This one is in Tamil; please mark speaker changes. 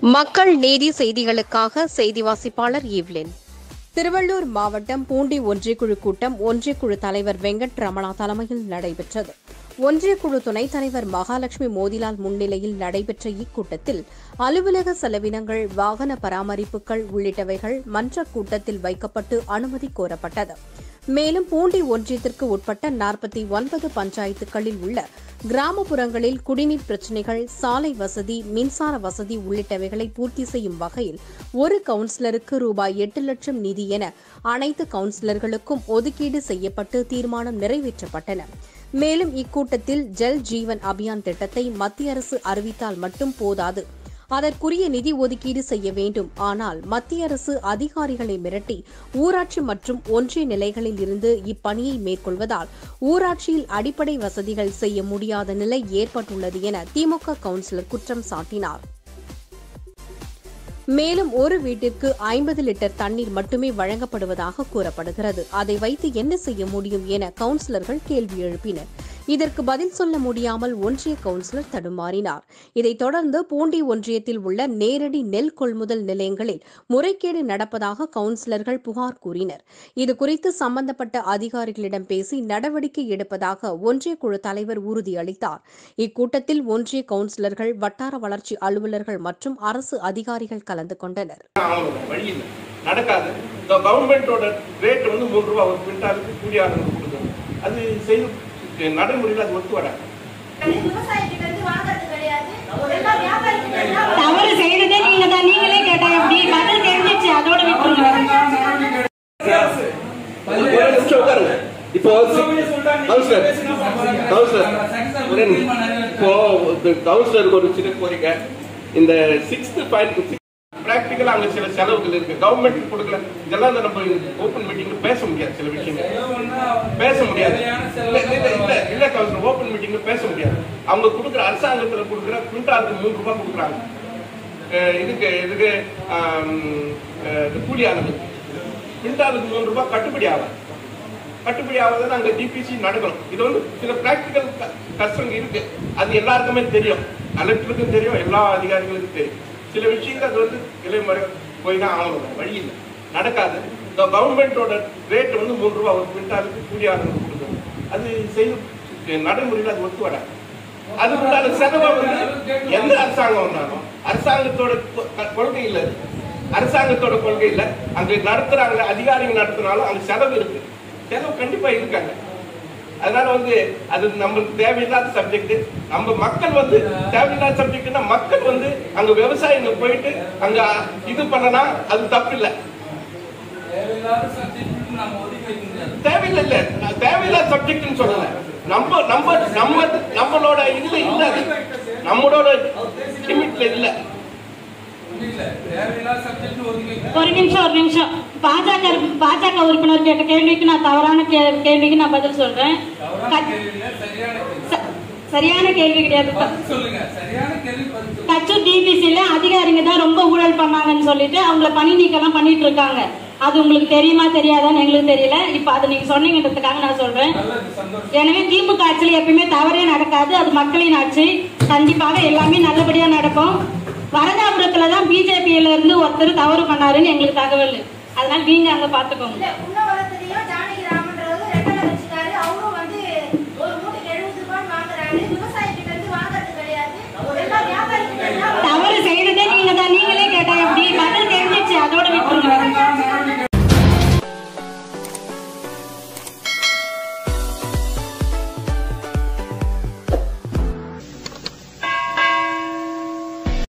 Speaker 1: மக்கள் நீதி செய்திகளுக்காக செய்தி வாசிப்பாளர் ஈவ்லின் திருவள்ளூர் மாவட்டம் பூண்டி ஒன்றியக்குழு கூட்டம் ஒன்றியக்குழு தலைவர் வெங்கட் ரமணா தலைமையில் நடைபெற்றது ஒன்றியக்குழு துணைத் தலைவர் மகாலட்சுமி மோதிலால் முன்னிலையில் நடைபெற்ற இக்கூட்டத்தில் அலுவலக செலவினங்கள் வாகன பராமரிப்புகள் உள்ளிட்டவைகள் மன்ற கூட்டத்தில் வைக்கப்பட்டு அனுமதி கோரப்பட்டது மேலும் பூண்டி ஒன்றியத்திற்கு உட்பட்ட நாற்பத்தி ஒன்பது பஞ்சாயத்துகளில் உள்ள கிராமப்புறங்களில் குடிநீர் பிரச்சினைகள் சாலை வசதி மின்சார வசதி உள்ளிட்டவைகளை பூர்த்தி செய்யும் வகையில் ஒரு கவுன்சிலருக்கு ரூபாய் எட்டு லட்சம் நிதி என அனைத்து கவுன்சிலர்களுக்கும் ஒதுக்கீடு செய்யப்பட்டு தீர்மானம் நிறைவேற்றப்பட்டன மேலும் இக்கூட்டத்தில் ஜல் ஜீவன் அபியான் திட்டத்தை மத்திய அரசு அறிவித்தால் மட்டும் போதாது அதற்குரிய நிதி ஒதுக்கீடு செய்ய வேண்டும் ஆனால் மத்திய அரசு அதிகாரிகளை மிரட்டி ஊராட்சி மற்றும் ஒன்றிய நிலைகளில் இருந்து இப்பணியை மேற்கொள்வதால் ஊராட்சியில் அடிப்படை வசதிகள் செய்ய முடியாத நிலை ஏற்பட்டுள்ளது என திமுக கவுன்சிலர் குற்றம் சாட்டினார் மேலும் ஒரு வீட்டிற்கு ஐம்பது லிட்டர் தண்ணீர் மட்டுமே வழங்கப்படுவதாக கூறப்படுகிறது அதை வைத்து என்ன செய்ய முடியும் என கவுன்சிலர்கள் கேள்வி எழுப்பினர் இதற்கு பதில் சொல்ல முடியாமல் ஒன்றிய கவுன்சிலர் தடுமாறினார் இதைத் தொடர்ந்து பூண்டி ஒன்றியத்தில் உள்ள நேரடி நெல் கொள்முதல் நிலையங்களில் முறைகேடு நடப்பதாக கவுன்சிலர்கள் புகார் கூறினர் இதுகுறித்து சம்பந்தப்பட்ட அதிகாரிகளிடம் பேசி நடவடிக்கை எடுப்பதாக ஒன்றிய குழு தலைவர் உறுதியளித்தார் இக்கூட்டத்தில் ஒன்றிய கவுன்சிலர்கள் வட்டார வளர்ச்சி அலுவலர்கள் மற்றும் அரசு அதிகாரிகள் கலந்து கொண்டனர்
Speaker 2: ஆகணும் வழி இல்லை நடக்காது இந்த கவர்மெண்டோட ரேட் வந்து மூணு ரூபா ஒரு குவிண்டாலுக்கு கூலி ஆளுநருக்கு கொடுக்கணும் அது செய்து நடைமுறையில் அது ஒத்து வராது
Speaker 3: விவசாயிகிட்ட இருந்து வாங்குறது கிடையாது எல்லாம் வியாபாரிகிட்ட இருந்து தான்
Speaker 4: தவறு செய்யறதே நீங்க தான் நீங்களே கேட்டா எப்படி பதில் தெரிஞ்சிச்சு அதோட விட்டுருங்க
Speaker 2: ஒரு நிமிஷம் உட்காருங்க இப்போ கவுன்சிலர் கவுன்சிலர் ஒரே நிமிஷம். இப்போ கவுன்சிலருக்கு ஒரு சின்ன கோரிக்கை இந்த சிக்ஸ்த் பாயிண்ட் பிராக்டிக்கலா அங்க சில செலவுகள் இருக்கு கவர்மெண்ட் கொடுக்கல இதெல்லாம் இந்த நம்ம ஓப்பன் மீட்டிங்ல பேச முடியாது சில விஷயங்கள் பேச முடியாது இல்ல இல்ல இல்ல இல்ல கவுன்சிலர் ஓப்பன் மீட்டிங்ல பேச முடியாது அவங்க கொடுக்குற அரசாங்கத்துல கொடுக்குற குவிண்டாலுக்கு மூணு ரூபாய் கொடுக்குறாங்க அஹ் இதுக்கு இதுக்கு ஆம், அஹ் இது கூலி ஆனது குவிண்டாலுக்கு மூணு ரூபாய் கட்டுப்படி ஆகாது கட்டுப்படி ஆகாத அங்க டிபிசி நடக்கணும் இது வந்து சில பிராக்டிக்கல் கஷ்டங்கள் இருக்கு அது எல்லாருக்குமே தெரியும் கலெக்டருக்கும் தெரியும் எல்லா அதிகாரிகளுக்கும் தெரியும் சில விஷயங்கள் அது வந்து இலைமறை போய் தான் ஆகணும் வழி இல்லை நடக்காது இந்த கவர்மெண்டோட ரேட் வந்து மூணு ரூபா ஒரு குவிண்டாலுக்கு கூலி ஆளுநருக்கு கொடுக்கணும் அது செய்து நடைமுறையில் அது ஒத்து வராது அது உண்டான செலவை வந்து எந்த அரசாங்கம் வந்தாலும் அரசாங்கத்தோட கொ- கொள்கை இல்லை அது. அரசாங்கத்தோட கொள்கை இல்லை அங்க நடத்துறாங்க அதிகாரிகள் நடத்துனாலும் அங்க செலவு இருக்கு செலவு கண்டிப்பா இருக்காங்க அதனால வந்து அது நம்மளுக்கு தேவையில்லாத சப்ஜெக்ட் நம்ம மக்கள் வந்து தேவையில்லாத சப்ஜெக்ட்னா மக்கள் வந்து அங்க விவசாயிங்க போயிட்டு அங்க இது பண்ணனா அது தப்பு இல்லை
Speaker 5: தேவையில்லாத சப்ஜெக்ட் நம்ம ஒதுக்கி வைக்க முடியாது
Speaker 2: தேவையில்லை இல்ல நான் தேவையில்லாத சப்ஜெக்ட்னு சொல்லல நம்ம நம்ம நம்ம நம்மளோட இதுல இல்ல அது நம்மளோட லிமிட்ல இல்ல
Speaker 5: இல்ல தேவையில்லாத சப்ஜெக்ட் ஒதுக்கி வைக்க
Speaker 4: ஒரு நிமிஷம் ஒரு நிமிஷம் பாஜக பாஜக உறுப்பினர் கேட்ட கேள்விக்கு நான் தவறான கே- கேள்விக்கு நான் பதில் சொல்றேன்
Speaker 5: தவறான
Speaker 4: கட்-
Speaker 5: கேள்வி இல்ல சரியான கேள்வி
Speaker 4: ச- சரியான கேள்வி கிடையாது
Speaker 5: பதில் சொல்லுங்க சரியான கேள்வி பதில் சொல்லுங்க
Speaker 4: கச்சூர் டிபிசில அதிகாரிங்க தான் ரொம்ப ஊழல் பண்ணாங்கன்னு சொல்லிட்டு அவங்கள பணி நீக்கம்லாம் பண்ணிட்டு இருக்காங்க அது உங்களுக்கு தெரியுமா தெரியாதான்னு எங்களுக்கு தெரியல இப்ப அதை நீங்க சொன்னீங்கன்றதுக்காக நான் சொல்றேன்
Speaker 5: நல்லது சந்தோஷம்
Speaker 4: எனவே திமுக ஆட்சியில் எப்பயுமே தவறே நடக்காது அது மக்களின் ஆட்சி கண்டிப்பாக எல்லாமே நல்லபடியா நடக்கும் வரதாபுரத்துல தான் பிஜேபியில இருந்து ஒருத்தர் தவறு பண்ணாருன்னு எங்களுக்கு தகவல் அதனால நீங்க அங்க பாத்துக்கோங்க
Speaker 3: இல்ல, உண்ணாவிரதம்